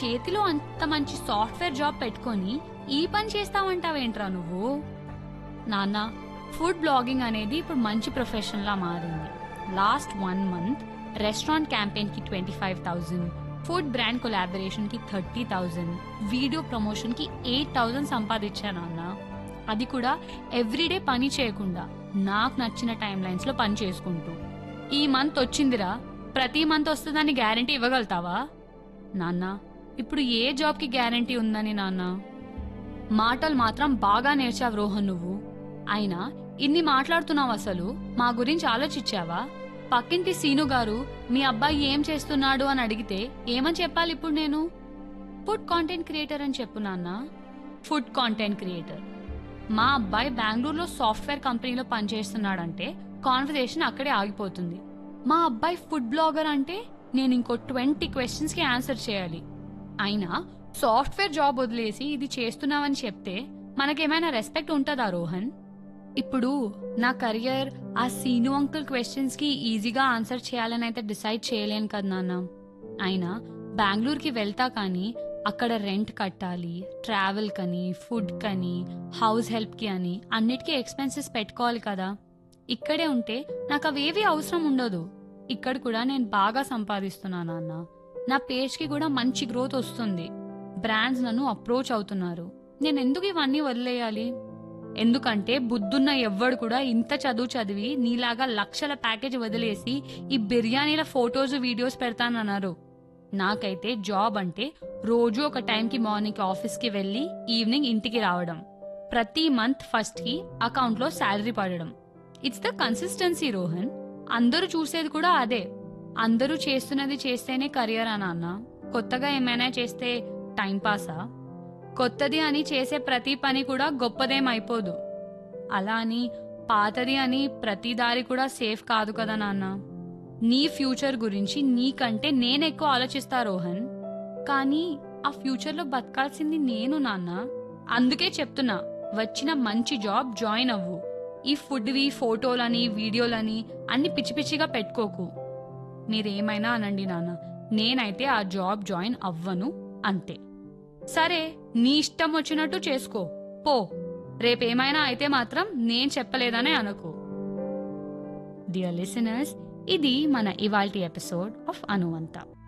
చేతిలో అంత మంచి సాఫ్ట్వేర్ జాబ్ పెట్టుకొని ఈ పని చేస్తావంటావేంట్రా నువ్వు నాన్న ఫుడ్ బ్లాగింగ్ అనేది ఇప్పుడు మంచి ప్రొఫెషన్ లా మారింది last one month restaurant campaign కి twenty five thousand food brand collaboration కి థర్టీ థౌజండ్ వీడియో ప్రమోషన్ కి ఎయిట్ థౌజండ్ సంపాదించాను నాన్న అది కూడా ఎవ్రీడే పని చేయకుండా నాకు నచ్చిన టైం లైన్స్ లో పని చేసుకుంటూ ఈ మంత్ వచ్చిందిరా ప్రతి మంత్ వస్తుందని గ్యారంటీ ఇవ్వగలుగుతావా నాన్న ఇప్పుడు ఏ జాబ్ కి గ్యారంటీ ఉందని నాన్న మాటలు మాత్రం బాగా నేర్చావు రోహన్ నువ్వు అయినా ఇన్ని మాట్లాడుతున్నావు అసలు మా గురించి ఆలోచించావా పక్కింటి సీను గారు మీ అబ్బాయి ఏం చేస్తున్నాడు అని అడిగితే ఏమని చెప్పాలి ఇప్పుడు నేను ఫుడ్ కాంటెంట్ క్రియేటర్ అని చెప్పు నాన్న ఫుడ్ కాంటెంట్ క్రియేటర్ మా అబ్బాయి బెంగళూరులో సాఫ్ట్వేర్ కంపెనీలో పనిచేస్తున్నాడంటే కాన్వర్సేషన్ అక్కడే ఆగిపోతుంది మా అబ్బాయి ఫుడ్ బ్లాగర్ అంటే నేను ఇంకో ట్వంటీ క్వశ్చన్స్ కి ఆన్సర్ చేయాలి అయినా సాఫ్ట్వేర్ జాబ్ వదిలేసి ఇది చేస్తున్నావని చెప్తే మనకేమైనా రెస్పెక్ట్ ఉంటుందా రోహన్ ఇప్పుడు నా కెరియర్ ఆ సీను అంకుల్ క్వశ్చన్స్ కి ఈజీగా ఆన్సర్ చేయాలని అయితే డిసైడ్ చేయలేను కదా నాన్న అయినా బెంగళూరుకి వెళ్తా కానీ అక్కడ రెంట్ కట్టాలి ట్రావెల్ కని ఫుడ్ కని హౌస్ హెల్ప్ కి అని అన్నిటికీ ఎక్స్పెన్సెస్ పెట్టుకోవాలి కదా ఇక్కడే ఉంటే నాకు అవేవి అవసరం ఉండదు ఇక్కడ కూడా నేను బాగా సంపాదిస్తున్నాను అన్న నా పేజ్ కి కూడా మంచి గ్రోత్ వస్తుంది బ్రాండ్స్ నన్ను అప్రోచ్ అవుతున్నారు నేను ఎందుకు ఇవన్నీ వదిలేయాలి ఎందుకంటే బుద్ధున్న ఎవ్వడు కూడా ఇంత చదువు చదివి నీలాగా లక్షల ప్యాకేజ్ వదిలేసి ఈ బిర్యానీల ఫొటోస్ వీడియోస్ పెడతానన్నారు నాకైతే జాబ్ అంటే రోజు ఒక టైంకి మార్నింగ్ ఆఫీస్కి వెళ్ళి ఈవినింగ్ ఇంటికి రావడం ప్రతి మంత్ ఫస్ట్ కి అకౌంట్ లో శాలరీ పడడం ఇట్స్ ద కన్సిస్టెన్సీ రోహన్ అందరూ చూసేది కూడా అదే అందరూ చేస్తున్నది చేస్తేనే కెరియర్ అని అన్న కొత్తగా ఏమైనా చేస్తే టైం పాసా కొత్తది అని చేసే ప్రతి పని కూడా గొప్పదేం అయిపోదు అలా అని పాతది అని ప్రతి దారి కూడా సేఫ్ కాదు కదా నాన్న నీ ఫ్యూచర్ గురించి నీకంటే నేను ఎక్కువ ఆలోచిస్తా రోహన్ కానీ ఆ ఫ్యూచర్లో బతకాల్సింది నేను నాన్న అందుకే చెప్తున్నా వచ్చిన మంచి జాబ్ జాయిన్ అవ్వు ఈ ఫుడ్వి ఫోటోలని వీడియోలని అన్ని పిచ్చి పిచ్చిగా పెట్టుకోకు మీరేమైనా అనండి నాన్న నేనైతే ఆ జాబ్ జాయిన్ అవ్వను అంతే సరే నీ ఇష్టం వచ్చినట్టు చేసుకో పో రేపేమైనా అయితే మాత్రం నేను చెప్పలేదనే అనుకో డియర్ లిసనర్స్ ఇది మన ఇవాల్టి ఎపిసోడ్ ఆఫ్ అనువంత